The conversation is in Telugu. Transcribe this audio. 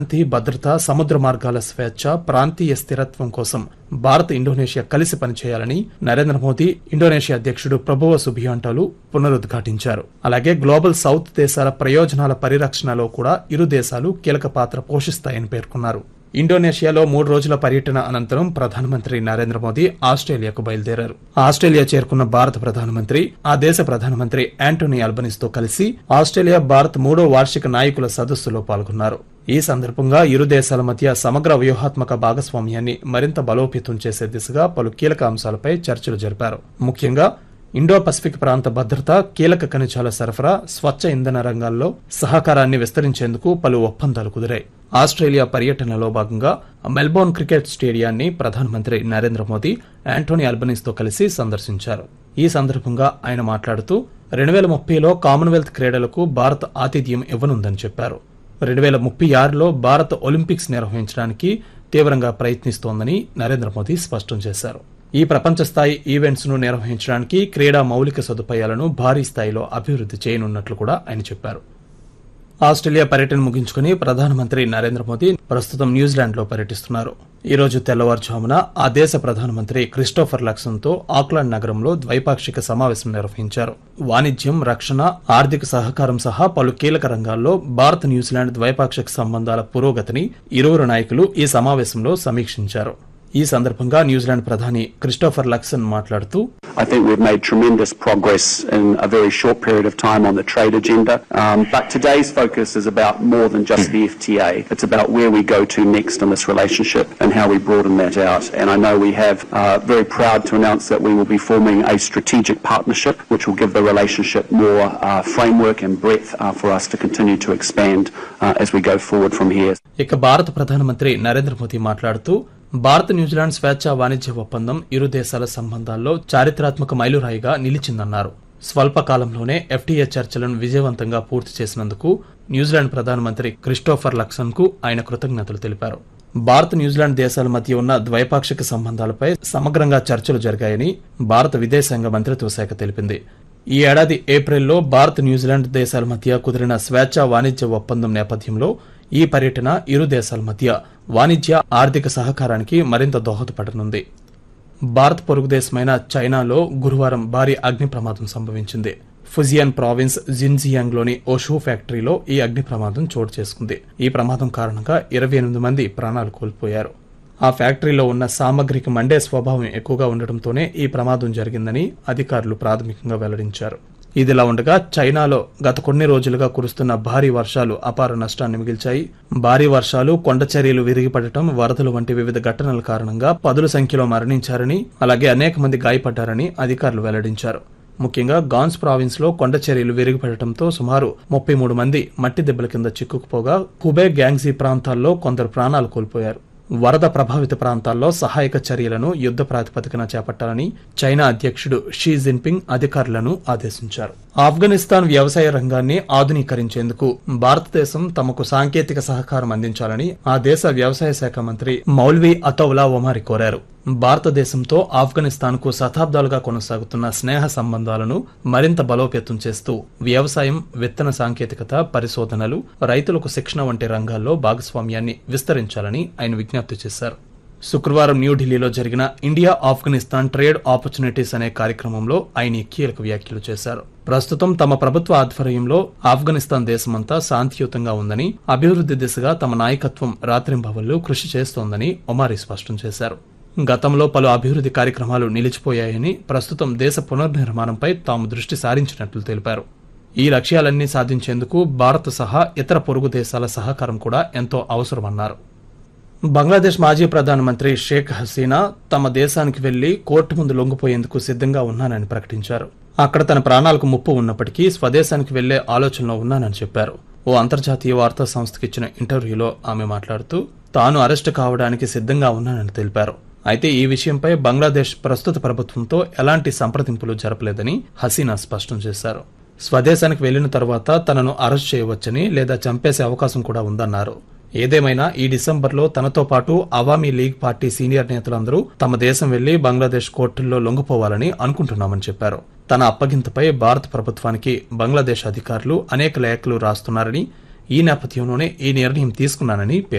శాంతి భద్రత సముద్ర మార్గాల స్వేచ్ఛ ప్రాంతీయ స్థిరత్వం కోసం భారత్ ఇండోనేషియా కలిసి పనిచేయాలని నరేంద్ర మోదీ ఇండోనేషియా అధ్యక్షుడు ప్రభువ సుబియాంటోలు పునరుద్ఘాటించారు అలాగే గ్లోబల్ సౌత్ దేశాల ప్రయోజనాల పరిరక్షణలో కూడా ఇరు దేశాలు కీలక పాత్ర పోషిస్తాయని పేర్కొన్నారు ఇండోనేషియాలో మూడు రోజుల పర్యటన అనంతరం ప్రధానమంత్రి నరేంద్ర మోదీ ఆస్ట్రేలియాకు బయలుదేరారు ఆస్ట్రేలియా చేరుకున్న భారత ప్రధానమంత్రి ఆ దేశ ప్రధానమంత్రి యాంటోనీ అల్బనీస్ తో కలిసి ఆస్ట్రేలియా భారత్ మూడో వార్షిక నాయకుల సదస్సులో పాల్గొన్నారు ఈ సందర్భంగా ఇరు దేశాల మధ్య సమగ్ర వ్యూహాత్మక భాగస్వామ్యాన్ని మరింత బలోపేతం చేసే దిశగా పలు కీలక అంశాలపై చర్చలు జరిపారు ముఖ్యంగా ఇండో పసిఫిక్ ప్రాంత భద్రత కీలక ఖనిజాల సరఫరా స్వచ్ఛ ఇంధన రంగాల్లో సహకారాన్ని విస్తరించేందుకు పలు ఒప్పందాలు కుదిరాయి ఆస్ట్రేలియా పర్యటనలో భాగంగా మెల్బోర్న్ క్రికెట్ స్టేడియాన్ని ప్రధానమంత్రి నరేంద్ర మోదీ యాంటోనీ అల్బనీస్ తో కలిసి సందర్శించారు ఈ సందర్భంగా ఆయన మాట్లాడుతూ రెండు వేల ముప్పైలో కామన్వెల్త్ క్రీడలకు భారత్ ఆతిథ్యం ఇవ్వనుందని చెప్పారు రెండు వేల ముప్పై ఆరులో భారత్ ఒలింపిక్స్ నిర్వహించడానికి తీవ్రంగా ప్రయత్నిస్తోందని నరేంద్ర మోదీ స్పష్టం చేశారు ఈ ప్రపంచ స్థాయి ఈవెంట్స్ ను నిర్వహించడానికి క్రీడా మౌలిక సదుపాయాలను భారీ స్థాయిలో అభివృద్ధి చేయనున్నట్లు కూడా ఆయన చెప్పారు ఆస్ట్రేలియా పర్యటన ముగించుకుని ప్రధానమంత్రి నరేంద్ర మోదీ ప్రస్తుతం న్యూజిలాండ్ లో పర్యటిస్తున్నారు ఈ రోజు తెల్లవారుజామున ఆ దేశ ప్రధానమంత్రి క్రిస్టోఫర్ లక్సన్ తో ఆక్లాండ్ నగరంలో ద్వైపాక్షిక సమావేశం నిర్వహించారు వాణిజ్యం రక్షణ ఆర్థిక సహకారం సహా పలు కీలక రంగాల్లో భారత్ న్యూజిలాండ్ ద్వైపాక్షిక సంబంధాల పురోగతిని ఇరువురు నాయకులు ఈ సమావేశంలో సమీక్షించారు ఈ సందర్భంగా న్యూజిలాండ్ ప్రధాని క్రిస్టోఫర్ లక్సన్ మాట్లాడుతూ I think we've made tremendous progress in a very short period of time on the trade agenda. Um, but today's focus is about more than just the FTA. It's about where we go to next in this relationship and how we broaden that out. And I know we have uh, very proud to announce that we will be forming a strategic partnership which will give the relationship more uh, framework and breadth uh, for us to continue to expand uh, as we go forward from here. ఇక భారత ప్రధానమంత్రి నరేంద్ర మోదీ మాట్లాడుతూ భారత్ న్యూజిలాండ్ స్వేచ్ఛ వాణిజ్య ఒప్పందం ఇరు దేశాల సంబంధాల్లో చారిత్రాత్మక మైలురాయిగా నిలిచిందన్నారు స్వల్ప కాలంలోనే ఎఫ్టీఏ చర్చలను విజయవంతంగా పూర్తి చేసినందుకు న్యూజిలాండ్ ప్రధానమంత్రి క్రిస్టోఫర్ లక్సన్ కు ఆయన కృతజ్ఞతలు తెలిపారు భారత్ న్యూజిలాండ్ దేశాల మధ్య ఉన్న ద్వైపాక్షిక సంబంధాలపై సమగ్రంగా చర్చలు జరిగాయని భారత విదేశాంగ మంత్రిత్వ శాఖ తెలిపింది ఈ ఏడాది ఏప్రిల్లో భారత్ న్యూజిలాండ్ దేశాల మధ్య కుదిరిన స్వేచ్ఛ వాణిజ్య ఒప్పందం నేపథ్యంలో ఈ పర్యటన ఇరు దేశాల మధ్య వాణిజ్య ఆర్థిక సహకారానికి మరింత దోహదపడనుంది భారత్ పొరుగు దేశమైన చైనాలో గురువారం భారీ అగ్ని ప్రమాదం సంభవించింది ఫుజియాన్ ప్రావిన్స్ జిన్జియాంగ్లోని ఓ షూ ఫ్యాక్టరీలో ఈ అగ్ని ప్రమాదం చోటు చేసుకుంది ఈ ప్రమాదం కారణంగా ఇరవై ఎనిమిది మంది ప్రాణాలు కోల్పోయారు ఆ ఫ్యాక్టరీలో ఉన్న సామగ్రికి మండే స్వభావం ఎక్కువగా ఉండటంతోనే ఈ ప్రమాదం జరిగిందని అధికారులు ప్రాథమికంగా వెల్లడించారు ఇదిలా ఉండగా చైనాలో గత కొన్ని రోజులుగా కురుస్తున్న భారీ వర్షాలు అపార నష్టాన్ని మిగిల్చాయి భారీ వర్షాలు కొండ చర్యలు విరిగిపడటం వరదలు వంటి వివిధ ఘటనల కారణంగా పదుల సంఖ్యలో మరణించారని అలాగే అనేక మంది గాయపడ్డారని అధికారులు వెల్లడించారు ముఖ్యంగా గాన్స్ ప్రావిన్స్ లో కొండ చర్యలు విరిగిపడటంతో సుమారు ముప్పై మూడు మంది మట్టి దెబ్బల కింద చిక్కుకుపోగా కుబే గ్యాంగ్జీ ప్రాంతాల్లో కొందరు ప్రాణాలు కోల్పోయారు వరద ప్రభావిత ప్రాంతాల్లో సహాయక చర్యలను యుద్ధ ప్రాతిపదికన చేపట్టాలని చైనా అధ్యక్షుడు షీ జిన్పింగ్ అధికారులను ఆదేశించారు ఆఫ్ఘనిస్తాన్ వ్యవసాయ రంగాన్ని ఆధునీకరించేందుకు భారతదేశం తమకు సాంకేతిక సహకారం అందించాలని ఆ దేశ వ్యవసాయ శాఖ మంత్రి మౌల్వీ అతౌలా ఒమారి కోరారు భారతదేశంతో ఆఫ్ఘనిస్తాన్ కు శతాబ్దాలుగా కొనసాగుతున్న స్నేహ సంబంధాలను మరింత బలోపేతం చేస్తూ వ్యవసాయం విత్తన సాంకేతికత పరిశోధనలు రైతులకు శిక్షణ వంటి రంగాల్లో భాగస్వామ్యాన్ని విస్తరించాలని ఆయన విజ్ఞప్తి చేశారు శుక్రవారం న్యూఢిల్లీలో జరిగిన ఇండియా ఆఫ్ఘనిస్తాన్ ట్రేడ్ ఆపర్చునిటీస్ అనే కార్యక్రమంలో ఆయన ఈ కీలక వ్యాఖ్యలు చేశారు ప్రస్తుతం తమ ప్రభుత్వ ఆధ్వర్యంలో ఆఫ్ఘనిస్తాన్ దేశమంతా శాంతియుతంగా ఉందని అభివృద్ధి దిశగా తమ నాయకత్వం రాత్రింబవళ్లు కృషి చేస్తోందని ఒమారి స్పష్టం చేశారు గతంలో పలు అభివృద్ధి కార్యక్రమాలు నిలిచిపోయాయని ప్రస్తుతం దేశ పునర్నిర్మాణంపై తాము దృష్టి సారించినట్లు తెలిపారు ఈ లక్ష్యాలన్నీ సాధించేందుకు భారత్ సహా ఇతర పొరుగు దేశాల సహకారం కూడా ఎంతో అవసరమన్నారు బంగ్లాదేశ్ మాజీ ప్రధానమంత్రి షేక్ హసీనా తమ దేశానికి వెళ్లి కోర్టు ముందు లొంగిపోయేందుకు సిద్ధంగా ఉన్నానని ప్రకటించారు అక్కడ తన ప్రాణాలకు ముప్పు ఉన్నప్పటికీ స్వదేశానికి వెళ్లే ఆలోచనలో ఉన్నానని చెప్పారు ఓ అంతర్జాతీయ వార్తా సంస్థకి ఇచ్చిన ఇంటర్వ్యూలో ఆమె మాట్లాడుతూ తాను అరెస్టు కావడానికి సిద్ధంగా ఉన్నానని తెలిపారు అయితే ఈ విషయంపై బంగ్లాదేశ్ ప్రస్తుత ప్రభుత్వంతో ఎలాంటి సంప్రదింపులు జరపలేదని హసీనా స్పష్టం చేశారు స్వదేశానికి వెళ్లిన తర్వాత తనను అరెస్ట్ చేయవచ్చని లేదా చంపేసే అవకాశం కూడా ఉందన్నారు ఏదేమైనా ఈ డిసెంబర్లో తనతో పాటు అవామీ లీగ్ పార్టీ సీనియర్ నేతలందరూ తమ దేశం వెళ్లి బంగ్లాదేశ్ కోర్టుల్లో లొంగిపోవాలని అనుకుంటున్నామని చెప్పారు తన అప్పగింతపై భారత ప్రభుత్వానికి బంగ్లాదేశ్ అధికారులు అనేక లేఖలు రాస్తున్నారని ఈ నేపథ్యంలోనే ఈ నిర్ణయం తీసుకున్నానని పేర్కొన్నారు